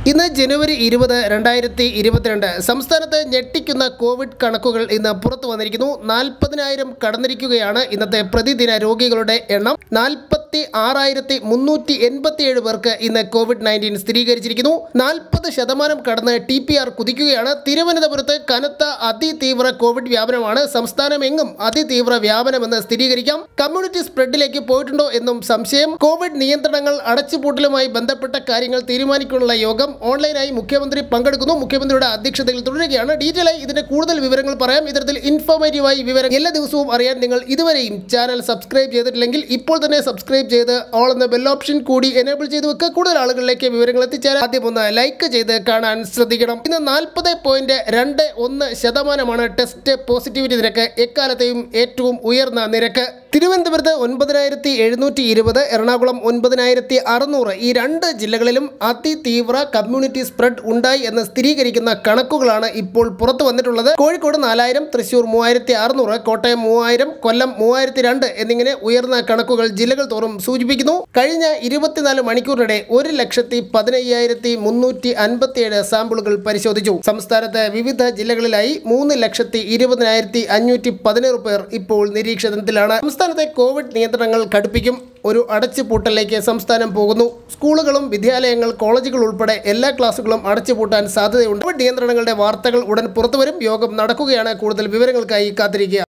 ഇന്ന് ജനുവരി ഇരുപത് രണ്ടായിരത്തി ഇരുപത്തിരണ്ട് സംസ്ഥാനത്ത് ഞെട്ടിക്കുന്ന കോവിഡ് കണക്കുകൾ ഇന്ന് പുറത്തു വന്നിരിക്കുന്നു നാൽപ്പതിനായിരം കടന്നിരിക്കുകയാണ് ഇന്നത്തെ പ്രതിദിന രോഗികളുടെ എണ്ണം നാൽപ്പത്തി ആറായിരത്തി മുന്നൂറ്റി എൺപത്തിയേഴ് പേർക്ക് ഇന്ന് കോവിഡ് നയൻറ്റീൻ സ്ഥിരീകരിച്ചിരിക്കുന്നു നാൽപ്പത് ശതമാനം കടന്ന് ടി പി ആർ കുതിക്കുകയാണ് തിരുവനന്തപുരത്ത് കനത്ത അതിതീവ്ര കോവിഡ് വ്യാപനമാണ് സംസ്ഥാനമെങ്ങും അതിതീവ്ര വ്യാപനമെന്ന് സ്ഥിരീകരിക്കാം കമ്മ്യൂണിറ്റി സ്പ്രെഡിലേക്ക് പോയിട്ടുണ്ടോ എന്നും സംശയം കോവിഡ് നിയന്ത്രണങ്ങൾ അടച്ചുപൂട്ടലുമായി ബന്ധപ്പെട്ട കാര്യങ്ങൾ തീരുമാനിക്കാനുള്ള യോഗം ഓൺലൈനായി മുഖ്യമന്ത്രി പങ്കെടുക്കുന്നു മുഖ്യമന്ത്രിയുടെ അധ്യക്ഷതയിൽ തുടരുകയാണ് ഡീറ്റെയിൽ ആയി ഇതിന്റെ കൂടുതൽ വിവരങ്ങൾ പറയാം ഇത്തരത്തിൽ ഇൻഫോർമേറ്റീവായി വിവരം എല്ലാ ദിവസവും അറിയാൻ നിങ്ങൾ ഇതുവരെയും ചാനൽ സബ്സ്ക്രൈബ് ചെയ്തിട്ടില്ലെങ്കിൽ ഇപ്പോൾ തന്നെ സബ്സ്ക്രൈബ് ചെയ്ത് ഓൾ എന്ന ബെൽ ഓപ്ഷൻ കൂടി എനേബിൾ ചെയ്ത് വെക്കുക കൂടുതൽ ആളുകളിലേക്ക് വിവരങ്ങൾ എത്തിച്ചേരാൻ ആദ്യം ഒന്ന് ലൈക്ക് ചെയ്ത് കാണാൻ ശ്രദ്ധിക്കണം ഇന്ന് നാൽപ്പത് പോയിന്റ് രണ്ട് ഒന്ന് ശതമാനമാണ് ടെസ്റ്റ് പോസിറ്റിവിറ്റി നിരക്ക് എക്കാലത്തെയും ഏറ്റവും ഉയർന്ന നിരക്ക് തിരുവനന്തപുരത്ത് ഒൻപതിനായിരത്തി എഴുന്നൂറ്റി ഇരുപത് എറണാകുളം ഒൻപതിനായിരത്തി അറുന്നൂറ് ഈ രണ്ട് ജില്ലകളിലും അതിതീവ്ര കമ്മ്യൂണിറ്റി സ്പ്രെഡ് ഉണ്ടായി എന്ന് സ്ഥിരീകരിക്കുന്ന കണക്കുകളാണ് ഇപ്പോൾ പുറത്തു വന്നിട്ടുള്ളത് കോഴിക്കോട് നാലായിരം തൃശൂർ മൂവായിരത്തി അറുന്നൂറ് കോട്ടയം മൂവായിരം കൊല്ലം മൂവായിരത്തി രണ്ട് എന്നിങ്ങനെ ഉയർന്ന കണക്കുകൾ ജില്ലകൾ തോറും സൂചിപ്പിക്കുന്നു കഴിഞ്ഞ ഇരുപത്തിനാല് മണിക്കൂറിനിടെ ഒരു ലക്ഷത്തി പതിനയ്യായിരത്തി മുന്നൂറ്റി അൻപത്തിയേഴ് സാമ്പിളുകൾ പരിശോധിച്ചു സംസ്ഥാനത്ത് വിവിധ ജില്ലകളിലായി മൂന്ന് ലക്ഷത്തി ഇരുപതിനായിരത്തി അഞ്ഞൂറ്റി പതിനേഴ് പേർ ഇപ്പോൾ നിരീക്ഷണത്തിലാണ് സംസ്ഥാനത്തെ കോവിഡ് നിയന്ത്രണങ്ങൾ കടുപ്പിക്കും ഒരു അടച്ചുപൂട്ടലിലേക്ക് സംസ്ഥാനം പോകുന്നു സ്കൂളുകളും വിദ്യാലയങ്ങൾ കോളേജുകൾ ഉൾപ്പെടെ എല്ലാ ക്ലാസുകളും അടച്ചുപൂട്ടാൻ സാധ്യതയുണ്ട് കോവിഡ് നിയന്ത്രണങ്ങളുടെ വാർത്തകൾ ഉടൻ പുറത്തുവരും യോഗം നടക്കുകയാണ് കൂടുതൽ വിവരങ്ങൾക്കായി കാത്തിരിക്കുക